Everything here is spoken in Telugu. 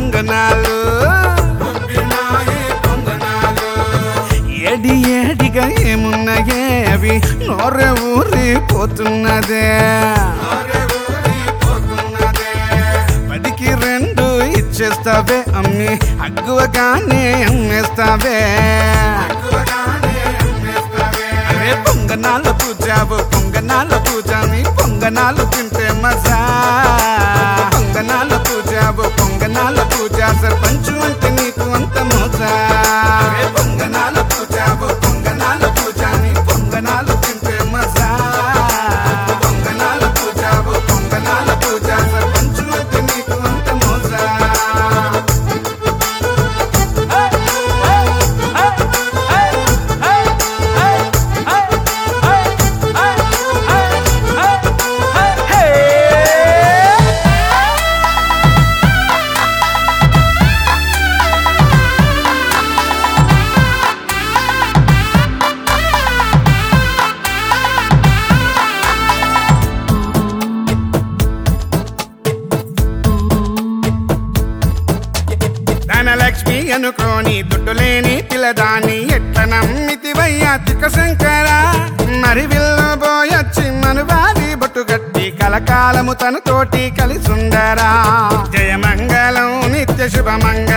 పొంగనాలు ఏడి ఏడిగా ఏమున్నాయే అవి నోరె ఊరిపోతున్నదే పదికి రెండు ఇచ్చేస్తావే అమ్మి అగ్గువగానే అమ్మేస్తావే అరే పొంగనాల పూజావు పొంగనాల పూజ నీ పొంగనాలు తింటే మజా పొంగనాల పూజావు పొంగనాల పూజ సర్పంచు అంటే నీకు అంత మోజా అరే పొంగనాల పూజావు పొంగనాల పూజ నీ పొంగనాలు తింటే మజా పొంగనాల పూజావు పొంగనాల పూజ సర్పంచు అంటే నీకు అంత మోజా ధనలక్ష్మి అనుకోని దుడ్డు లేని పిల్లదాన్ని ఎట్ల నమ్మితివయ్యా తిక్క శంకర మరి విల్లబోయొచ్చి మనువాది బొట్టు గట్టి కలకాలము తనతోటి కలిసుండరా జయమంగళం నిత్య శుభమంగళం